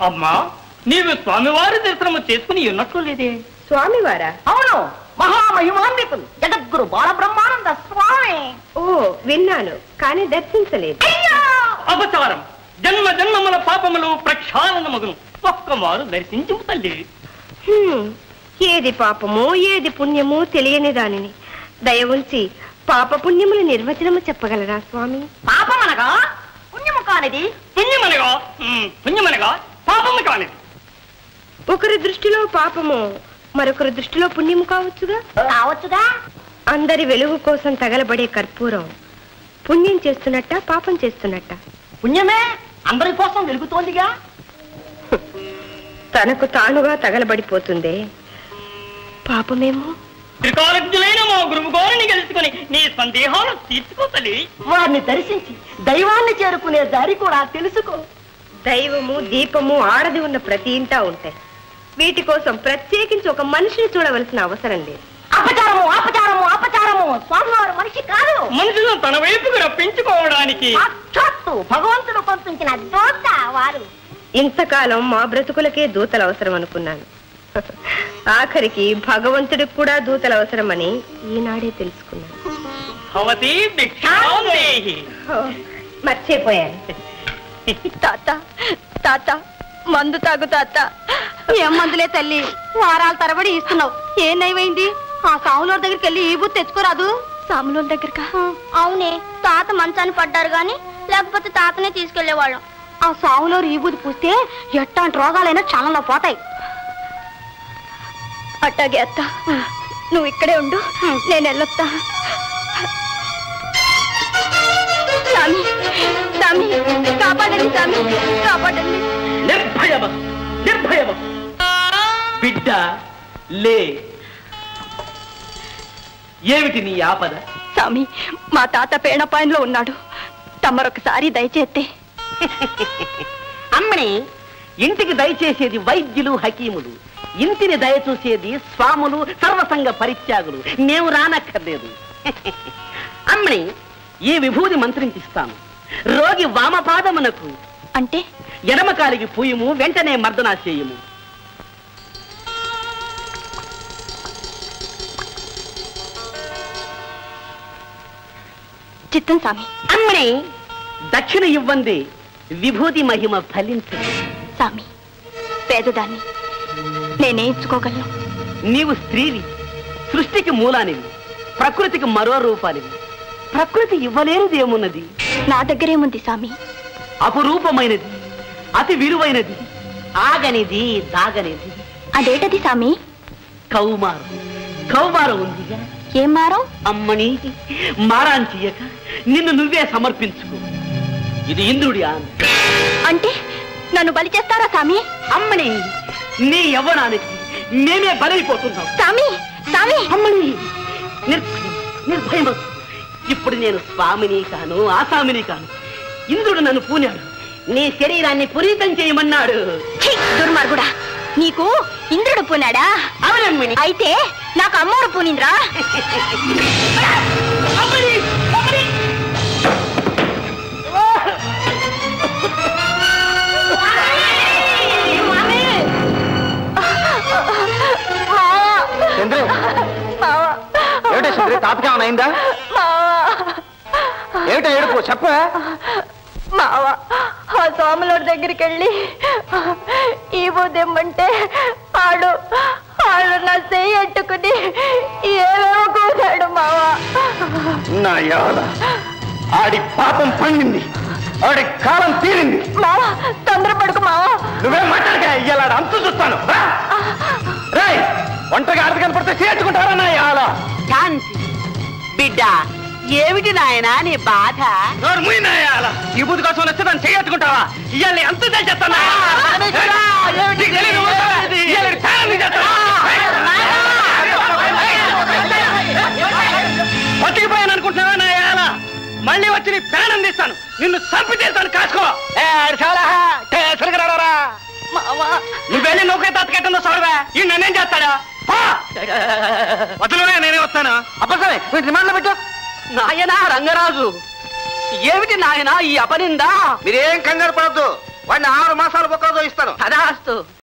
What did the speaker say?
అమ్మా నీవు స్వామివారి దర్శనము చేసుకుని ఉన్నట్లు లేదే స్వామివారా అవును మహామహిమాన్వితులు జగద్గురు బాలబ్రహ్మానంద స్వామి ఓ విన్నాను కానీ దర్శించలేదు అపచారం జన్మ జన్మముల పాపములు ప్రక్షాళన మగును ఒక్కమారు దర్శించు తల్లి హ్మ్, ఏది పాపమో ఏది పుణ్యమో తెలియని దానిని దయ ఉంచి పాప పుణ్యముల నిర్వచనము చెప్పగలరా స్వామి పాపమనగా పుణ్యము కానిది పుణ్యమనగా ఉమ్, పుణ్యమనగా పాపము కానిది ఒకరి దృష్టిలో పాపము మరొకరి దృష్టిలో పుణ్యము కావచ్చుగా కావచ్చుగా అందరి వెలుగు కోసం తగలబడే కర్పూరం పుణ్యం చేస్తున్నట్ట పాపం చేస్తున్నట్ట పుణ్యమే అందరి కోసం వెలుగుతోందిగా తనకు తానుగా తగలబడిపోతుందే పాపమేమో త్రికాలజ్ఞులైన మా గురువు గారిని గెలుచుకొని నీ సందేహాలు తీర్చుకో తల్లి వారిని దర్శించి దైవాన్ని చేరుకునే దారి కూడా తెలుసుకో దైవము దీపము ఆడది ఉన్న ప్రతి ఇంటా ఉంటాయి వీటి కోసం ప్రత్యేకించి ఒక మనిషిని చూడవలసిన అవసరం లేదు అపచారము అపచారము అపచారము స్వామివారు మనిషి కాదు మనుషులను తన వైపుకు రప్పించుకోవడానికి సాక్షాత్తు భగవంతుడు పంపించిన దోత వారు ఇంతకాలం మా బ్రతుకులకే దూతలు అవసరం అనుకున్నాను ఆఖరికి భగవంతుడికి కూడా దూతలు అవసరమని ఈనాడే తెలుసుకున్నాను భవతి భిక్షాందేహి ఓ, మర్చిపోయాను తాత తాత మందు తాగు తాత ఏం మందులే తల్లి వారాల తరబడి ఇస్తున్నావు ఏం నయమైంది ఆ సాములూరు దగ్గరికి వెళ్ళి ఈ బుద్ధి తెచ్చుకోరాదు సాములూరు దగ్గరకా అవునే తాత మంచాన్ని పడ్డారు గాని లేకపోతే తాతనే తీసుకెళ్లేవాళ్ళం ఆ సాములూరు ఈ బుద్ధి పూస్తే ఎట్టాంటి రోగాలైనా చాలా పోతాయి అట్టాగే అత్త నువ్వు ఇక్కడే ఉండు నేను వెళ్ళొస్తా స్వామి స్వామి కాపాడండి స్వామి కాపాడండి నిర్భయమ నిర్భయమ బిడ్డ లే ఏమిటి నీ ఆపద స్వామి మా తాత పేణపాయంలో ఉన్నాడు తమరొకసారి దయచేస్తే అమ్మని ఇంటికి దయచేసేది వైద్యులు హకీములు ఇంటిని దయచూసేది స్వాములు సర్వసంగ పరిత్యాగులు మేము రానక్కర్లేదు అమ్మని ఈ విభూది మంత్రించిస్తాను రోగి వామపాదమునకు అంటే ఎడమకాలికి పూయము వెంటనే మర్దనా చేయము చిత్తం స్వామి అమ్మని దక్షిణ ఇవ్వంది విభూతి మహిమ ఫలించు స్వామి పేదదాన్ని నేనే ఇచ్చుకోగలను నీవు స్త్రీవి సృష్టికి మూలానివి ప్రకృతికి మరో రూపానివి ప్రకృతి ఇవ్వలేనిదేమున్నది నా దగ్గరేముంది స్వామి అపురూపమైనది అతి విలువైనది ఆగనిది దాగనిది అదేటది స్వామి కౌమారం కౌమారం ఉందిగా ఏం మారం అమ్మని మారాంచియక నిన్ను నువ్వే సమర్పించుకో ఇది ఇంద్రుడి ఆన అంటే నన్ను బలి చేస్తారా స్వామి అమ్మని నీ యవ్వనానికి మేమే బలైపోతున్నాం స్వామి స్వామి అమ్మని నిర్భయం నిర్భయం ఇప్పుడు నేను స్వామిని కాను ఆసామిని కాను ఇంద్రుడు నన్ను పూనాడు నీ శరీరాన్ని పునీతం చేయమన్నాడు ఛీ, దుర్మార్గుడా నీకు ఇంద్రుడు పూనాడా అవునమ్మని అయితే నాకు అమ్మోరు పూనింద్రా అమ్మని అమ్మని చంద్రి ఏమిటి చంద్రి తాతకి ఏమైనా అయిందా ఏమిటో ఏడుపు చెప్ప మావ ఆ సోమలోడి దగ్గరికి వెళ్ళి ఈ బుద్ధిమ్మంటే ఆడు ఆడు నా చెయ్యి ఎట్టుకుని ఏవేమో కూతాడు మావా నా యాద ఆడి పాపం పండింది ఆడి కాలం తీరింది మావా తొందరపడుకు మావా నువ్వేం మాట్లాడక ఇయ్యాల అంతు చూస్తాను రా. రేయ్ ఒంటరిగా ఆడది కనపడితే చేర్చుకుంటారా నా యాల శాంతి బిడ్డ ఏమిటి నాయనా నీ బాధ నోరు మూయి నా యాల ఈ బుద్ధి కోసం వచ్చి నన్ను చేయట్టుకుంటావా ఇవాళ అంత చేస్తాను బతికిపోయాను అనుకుంటున్నావా నా యాల మళ్ళీ వచ్చి నీ ప్రాణం తీస్తాను నిన్ను చంపి తీస్తాను కాసుకో ఏ, ఆడు చాలా సరిగ్గా రాడరా నువ్వు వెళ్ళి నౌకే తాతకెట్టందో చూడవా ఈ నన్నేం చేస్తాడా వదులువే నేనే వస్తాను అప్పసరే వీటి రిమాండ్లో పెట్టు నాయనా రంగరాజు ఏమిటి నాయనా ఈ అపనిందా మీరేం కంగారు పడద్దు వాడిని ఆరు మాసాలు ఒక్కరోజు ఇస్తాను తదాస్తు